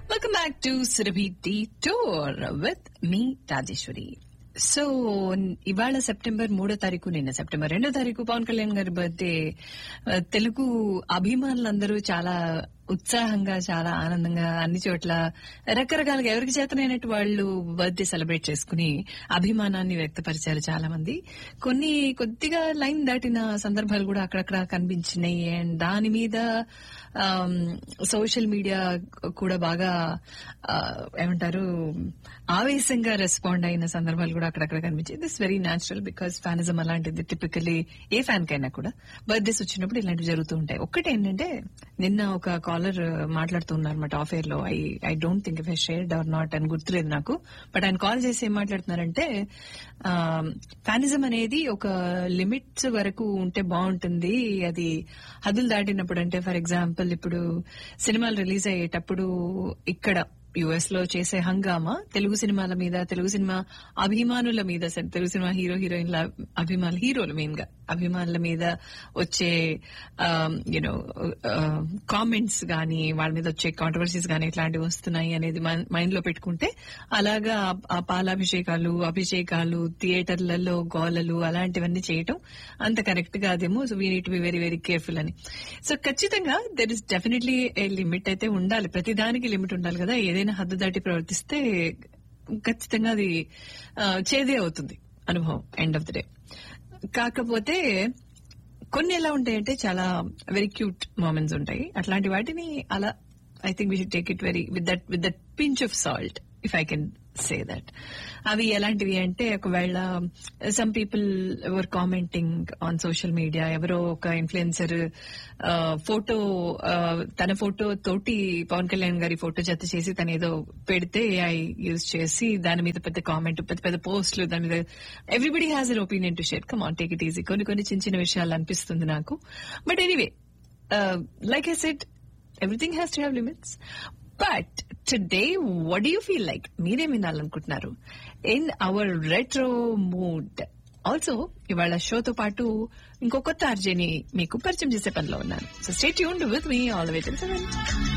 welcome back to Surabhi tea tour with me Rajeshwari so ఇవాళ September మూడో తారీఖు నిన్న సెప్టెంబర్ రెండో తారీఖు పవన్ కళ్యాణ్ గారి బర్త్డే తెలుగు అభిమానులందరూ చాలా ఉత్సాహంగా చాలా ఆనందంగా అన్ని చోట్ల రకరకాలుగా ఎవరికి చేతనైనట్టు వాళ్ళు బర్త్డే సెలబ్రేట్ చేసుకుని అభిమానాన్ని వ్యక్తపరిచారు చాలా మంది కొన్ని కొద్దిగా లైన్ దాటిన సందర్భాలు కూడా అక్కడక్కడ కనిపించినాయి అండ్ దాని మీద సోషల్ మీడియా కూడా బాగా ఆ, ఏమంటారు ఆవేశంగా రెస్పాండ్ అయిన సందర్భాలు కూడా అక్కడక్కడ కనిపించాయి this very natural because fanism అలాంటిది టిపికలీ ఏ ఫ్యాన్ కైనా కూడా బర్త్డేస్ వచ్చినప్పుడు ఇలాంటివి జరుగుతూ ఉంటాయి ఒక్కటి ఏంటంటే నిన్న ఒక కాలర్ మాట్లాడుతున్నారు అనమాట ఆఫ్ ఎయిర్ లో I I don't think if I shared or not అని గుర్తులేదు నాకు బట్ ఆయన కాల్ చేసి ఏం మాట్లాడుతున్నారంటే ఫ్యానిజం అనేది ఒక లిమిట్స్ వరకు ఉంటే బాగుంటుంది అది హద్దులు దాటినప్పుడు అంటే ఫర్ ఎగ్జాంపుల్ ఇప్పుడు సినిమాలు రిలీజ్ అయ్యేటప్పుడు ఇక్కడ యుఎస్ లో చేసే హంగామా తెలుగు సినిమాల మీద తెలుగు సినిమా అభిమానుల మీద సరే, తెలుగు సినిమా హీరో హీరోయిన్ల అభిమానులు హీరోలు మెయిన్ గా అభిమానుల మీద వచ్చే యూనో కామెంట్స్ గానీ వాళ్ళ మీద వచ్చే కాంట్రవర్సీస్ గానీ ఇట్లాంటివి వస్తున్నాయి అనేది మైండ్ లో పెట్టుకుంటే అలాగా ఆ- ఆ పాలాభిషేకాలు అభిషేకాలు థియేటర్లలో గోలలు అలాంటివన్నీ చేయటం అంత కరెక్ట్ కాదేమో so we need be very very careful అని సో ఖచ్చితంగా there is definitely a limit అయితే ఉండాలి ప్రతి దానికి లిమిట్ ఉండాలి కదా ఏదైనా హద్దు దాటి ప్రవర్తిస్తే ఖచ్చితంగా అది ఆ, చేదే అవుతుంది అనుభవం ఎండ్ ఆఫ్ ద డే కాకపోతే కొన్ని ఎలా ఉంటాయంటే చాలా వెరీ క్యూట్ మూమెంట్స్ ఉంటాయి అట్లాంటి వాటిని అలా I think we should take it very with that with that pinch of salt if I can say that అవి ఎలాంటివి అంటే ఒకవేళ some people ever commenting on social media ఎవరో ఒక ఇన్ఫ్లుయెన్సర్ ఫోటో తన ఫోటో తోటి పవన్ కళ్యాణ్ గారి ఫోటో జత చేసి తను ఏదో పెడితే ఐ యూజ్ చేసి దాని మీద పెద్ద కామెంట్ పెద్ద పెద్ద పోస్టులు దాని మీద everybody has an opinion to share come on take it easy కొన్ని కొన్ని చిన్న చిన్న విషయాలు అనిపిస్తుంది నాకు but anyway like I set everything has to have limits but today what you feel like మీరేం వినాలనుకుంటున్నారు in our retro mood also ఇవాళ షోతో పాటు ఇంకో కొత్త ఆర్జేని మీకు పరిచయం చేసే పనిలో ఉన్నాను సో స్టేట్ యూన్ with me all way seven